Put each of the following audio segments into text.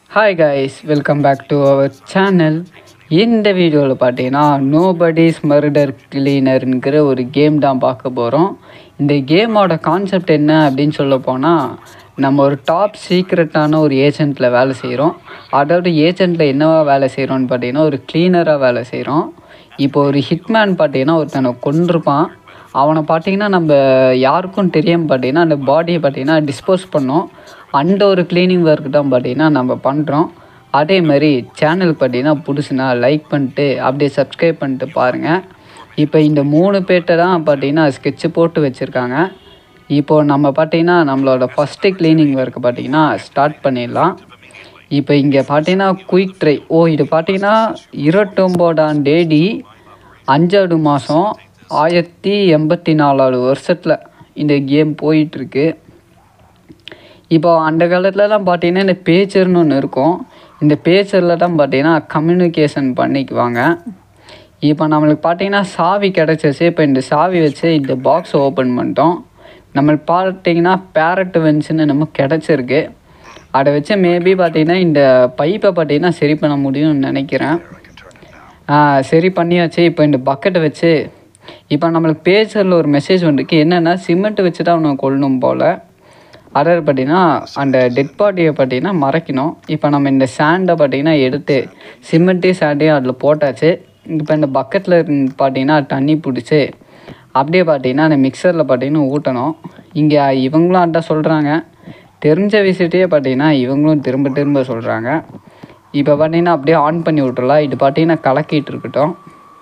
hi guys welcome back to our channel இந்த வீடியோவில் பார்த்தீங்கன்னா நோபடிஸ் மர்டர் கிளீனருங்கிற ஒரு கேம் தான் பார்க்க போகிறோம் இந்த கேமோட கான்செப்ட் என்ன அப்படின்னு சொல்ல போனால் நம்ம ஒரு டாப் சீக்ரெட்டான ஒரு ஏஜெண்ட்டில் வேலை செய்கிறோம் அதாவது ஏஜெண்ட்டில் என்னவா வேலை செய்கிறோன்னு பார்த்தீங்கன்னா ஒரு க்ளீனராக வேலை செய்கிறோம் இப்போ ஒரு ஹிட்மேன் பார்த்தீங்கன்னா ஒருத்தனை கொண்டிருப்பான் அவனை பார்த்தீங்கன்னா நம்ம யாருக்கும் தெரியாமல் பார்த்தீங்கன்னா அந்த பாடியை பார்த்தீங்கன்னா டிஸ்போஸ் பண்ணோம் அந்த ஒரு க்ளீனிங் ஒர்க் தான் பார்த்தீங்கன்னா நம்ம பண்ணுறோம் அதே மாதிரி சேனலுக்கு பார்த்தீங்கன்னா புதுசுனா லைக் பண்ணிட்டு அப்படியே சப்ஸ்கிரைப் பண்ணிட்டு பாருங்கள் இப்போ இந்த மூணு பேர்கிட்ட தான் பார்த்தீங்கன்னா ஸ்கெட்சு போட்டு வச்சுருக்காங்க இப்போது நம்ம பார்த்தீங்கன்னா நம்மளோட ஃபஸ்ட்டு க்ளீனிங் ஒர்க்கு பார்த்தீங்கன்னா ஸ்டார்ட் பண்ணிடலாம் இப்போ இங்கே பார்த்தீங்கன்னா குயிக் ட்ரை ஓ இது பார்த்தீங்கன்னா இருபத்தொம்போதாம் தேதி அஞ்சாவது மாதம் ஆயிரத்தி எண்பத்தி நாலாவது வருஷத்தில் இந்த கேம் போயிட்டுருக்கு இப்போ அந்த காலத்துலலாம் பார்த்தீங்கன்னா இந்த பேச்சர்னு ஒன்று இருக்கும் இந்த பேச்சரில் தான் பார்த்தீங்கன்னா கம்யூனிகேஷன் பண்ணிக்குவாங்க இப்போ நம்மளுக்கு பார்த்தீங்கன்னா சாவி கிடச்சிச்சு இப்போ இந்த சாவி வச்சு இந்த பாக்ஸ் ஓப்பன் பண்ணிட்டோம் நம்மளுக்கு பார்த்தீங்கன்னா பேரட் வென்ஸ்னு நம்ம கிடச்சிருக்கு அதை வச்சு மேபி பார்த்தீங்கன்னா இந்த பைப்பை பார்த்தீங்கன்னா சரி பண்ண முடியும்னு நினைக்கிறேன் ஆ, சரி பண்ணியாச்சு இப்போ இந்த பக்கெட்டை வச்சு இப்போ நம்மளுக்கு பேஜரில் ஒரு மெசேஜ் வந்துருக்கு என்னென்னா சிமெண்ட் வச்சு தான் அவனை கொல்லணும் போல் அதாவது பார்த்தீங்கன்னா அந்த டெட் பாடியை பார்த்தீங்கன்னா மறைக்கணும் இப்போ நம்ம இந்த சாண்டை பார்த்தீங்கன்னா எடுத்து சிமெண்ட்டையும் சாண்டையும் அதில் போட்டாச்சு இப்போ இந்த பக்கெட்டில் இருந்து பார்த்தீங்கன்னா தண்ணி பிடிச்சி அப்படியே பார்த்தீங்கன்னா அந்த மிக்சரில் பார்த்தீங்கன்னா ஊற்றணும் இங்கே இவங்களும் அதான் சொல்கிறாங்க தெரிஞ்ச விஷயத்தையே பார்த்தீங்கன்னா இவங்களும் திரும்ப திரும்ப சொல்கிறாங்க இப்போ பார்த்தீங்கன்னா அப்படியே ஆன் பண்ணி விட்றலாம் இது பார்த்தீங்கன்னா கலக்கிட்டு இருக்கட்டும்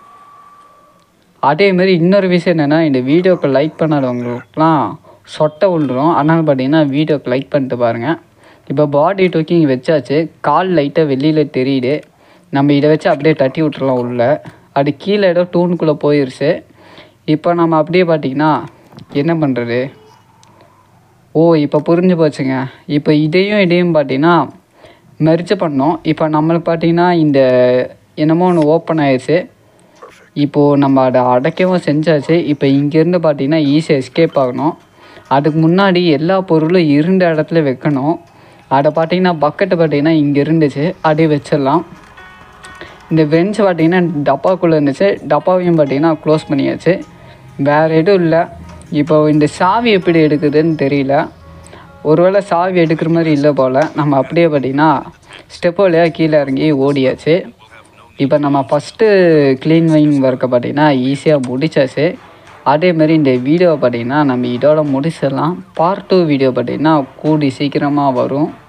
அதே மாதிரி இன்னொரு விஷயம் என்னென்னா இந்த வீடியோக்கு லைக் பண்ணாதவங்களுக்குலாம் சொட்டை விழுந்துரும் அதனால் பார்த்தீங்கன்னா வீடியோக்கு லைக் பண்ணிட்டு பாருங்கள் இப்போ பாடி டூக்கிங் வச்சாச்சு கால் லைட்டாக வெளியில் தெரியுது நம்ம இதை வச்சு அப்படியே தட்டி விட்டுறலாம் உள்ள அது கீழே ஏதோ டூனுக்குள்ளே போயிருச்சு இப்போ நம்ம அப்படியே பார்த்தீங்கன்னா என்ன பண்ணுறது ஓ இப்போ புரிஞ்சு போச்சுங்க இப்போ இதையும் இதையும் பார்த்தீங்கன்னா மெர்ஜ் பண்ணோம் இப்போ நம்மளுக்கு பார்த்தீங்கன்னா இந்த என்னமோ ஒன்று ஓப்பன் ஆயிடுச்சு இப்போது நம்ம அதை அடைக்கவும் செஞ்சாச்சு இப்போ இங்கேருந்து பார்த்தீங்கன்னா ஈஸியாக எஸ்கேப் ஆகணும் அதுக்கு முன்னாடி எல்லா பொருளும் இருந்த இடத்துல வைக்கணும் அதை பார்த்தீங்கன்னா பக்கெட்டு பார்த்தீங்கன்னா இங்கே இருந்துச்சு அப்படியே வச்சிடலாம் இந்த பெஞ்ச் பார்த்தீங்கன்னா டப்பாக்குள்ளே இருந்துச்சு டப்பாவையும் பார்த்தீங்கன்னா க்ளோஸ் பண்ணியாச்சு வேறு எதுவும் இல்லை இப்போ இந்த சாவி எப்படி எடுக்குதுன்னு தெரியல ஒருவேளை சாவி எடுக்கிற மாதிரி இல்லை போல் நம்ம அப்படியே பார்த்தீங்கன்னா ஸ்டெப் வழியாக கீழே இறங்கி ஓடியாச்சு இப்போ நம்ம ஃபஸ்ட்டு க்ளீன் வைங் ஒர்க்கை பார்த்தீங்கன்னா ஈஸியாக முடிச்சாச்சு அதே மாதிரி இந்த வீடியோவை பார்த்தீங்கன்னா நம்ம இதோட முடிச்சிடலாம் பார்ட் டூ வீடியோ பார்த்தீங்கன்னா கூடி சீக்கிரமாக வரும்